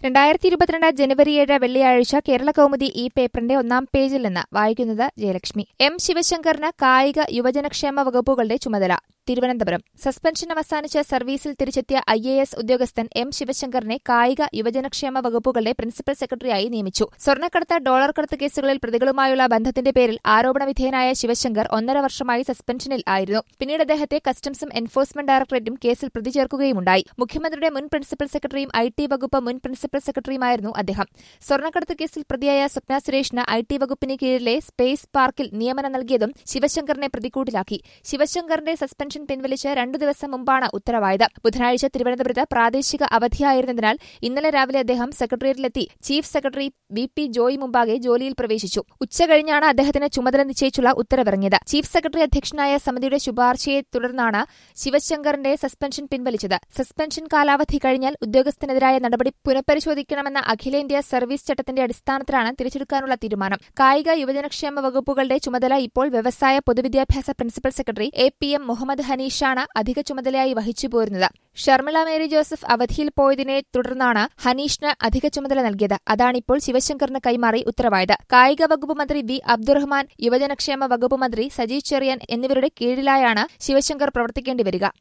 രണ്ടായിരത്തി ഇരുപത്തിരണ്ട് ജനുവരി ഏഴ് വെള്ളിയാഴ്ച കേരള കൗമുദി ഈ പേപ്പറിന്റെ ഒന്നാം പേജിൽ നിന്ന് വായിക്കുന്നത് ജയലക്ഷ്മി എം ശിവശങ്കറിന് കായിക യുവജനക്ഷേമ വകുപ്പുകളുടെ ചുമതല തിരുവനന്തപുരം സസ്പെൻഷൻ അവസാനിച്ച് സർവീസിൽ തിരിച്ചെത്തിയ ഐ എ എസ് ഉദ്യോഗസ്ഥൻ എം ശിവശങ്കറിനെ കായിക യുവജനക്ഷേമ വകുപ്പുകളുടെ പ്രിൻസിപ്പൽ സെക്രട്ടറിയായി നിയമിച്ചു സ്വർണ്ണക്കടത്ത് ഡോളർ കടത്ത് കേസുകളിൽ പ്രതികളുമായുള്ള ബന്ധത്തിന്റെ പേരിൽ ആരോപണ വിധേയനായ ശിവശങ്കർ ഒന്നര വർഷമായി സസ്പെൻഷനിൽ ആയിരുന്നു പിന്നീട് അദ്ദേഹത്തെ കസ്റ്റംസും എൻഫോഴ്സ്മെന്റ് ഡയറക്ടറേറ്റും കേസിൽ പ്രതി ചേർക്കുകയുമുണ്ടായി മുഖ്യമന്ത്രിയുടെ മുൻ പ്രിൻസിപ്പൽ സെക്രട്ടറിയും ഐ ടി വകുപ്പ് മുൻ പ്രിൻസിപ്പൽ സെക്രട്ടറിയുമായിരുന്നു അദ്ദേഹം സ്വർണ്ണക്കടത്ത് കേസിൽ പ്രതിയായ സ്വപ്ന സുരേഷിന് ഐ ടി വകുപ്പിന് കീഴിലെ സ്പേസ് പാർക്കിൽ നിയമനം നൽകിയതും ശിവശങ്കറിനെ പ്രതിക്കൂട്ടിലാക്കി ശിവശങ്കറിന്റെ സസ്പെൻഷൻ പിൻവലിച്ച് രണ്ടു ദിവസം മുമ്പാണ് ഉത്തരവായത് ബുധനാഴ്ച തിരുവനന്തപുരത്ത് പ്രാദേശിക അവധിയായിരുന്നതിനാൽ ഇന്നലെ രാവിലെ അദ്ദേഹം സെക്രട്ടേറിയറ്റിലെത്തി chief secretary V P Joy മുമ്പാകെ ജോലിയിൽ പ്രവേശിച്ചു ഉച്ചകഴിഞ്ഞാണ് അദ്ദേഹത്തിന് ചുമതല നിശ്ചയിച്ചുള്ള ഉത്തരവിറങ്ങിയത് ചീഫ് സെക്രട്ടറി അധ്യക്ഷനായ സമിതിയുടെ ശുപാർശയെ തുടർന്നാണ് ശിവശങ്കറിന്റെ സസ്പെൻഷൻ പിൻവലിച്ചത് സസ്പെൻഷൻ കാലാവധി കഴിഞ്ഞാൽ ഉദ്യോഗസ്ഥനെതിരായ നടപടി പുനഃപരിശോധിക്കണമെന്ന അഖിലേന്ത്യാ സർവീസ് ചട്ടത്തിന്റെ അടിസ്ഥാനത്തിലാണ് തിരിച്ചെടുക്കാനുള്ള തീരുമാനം കായിക യുവജനക്ഷേമ വകുപ്പുകളുടെ ചുമതല ഇപ്പോൾ വ്യവസായ പൊതുവിദ്യാഭ്യാസ principal secretary A P M Muhammad ഹനീഷാണ് അധിക ചുമതലയായി വഹിച്ചു പോരുന്നത് ഷർമിള മേരി ജോസഫ് അവധിയിൽ പോയതിനെ തുടർന്നാണ് ഹനീഷിന് അധിക ചുമതല നൽകിയത് അതാണിപ്പോൾ ശിവശങ്കറിന് കൈമാറി ഉത്തരവായത് കായിക വകുപ്പ് മന്ത്രി വി അബ്ദുറഹ്മാൻ യുവജനക്ഷേമ വകുപ്പ് മന്ത്രി സജി ചെറിയൻ എന്നിവരുടെ കീഴിലായാണ് ശിവശങ്കർ പ്രവർത്തിക്കേണ്ടി വരിക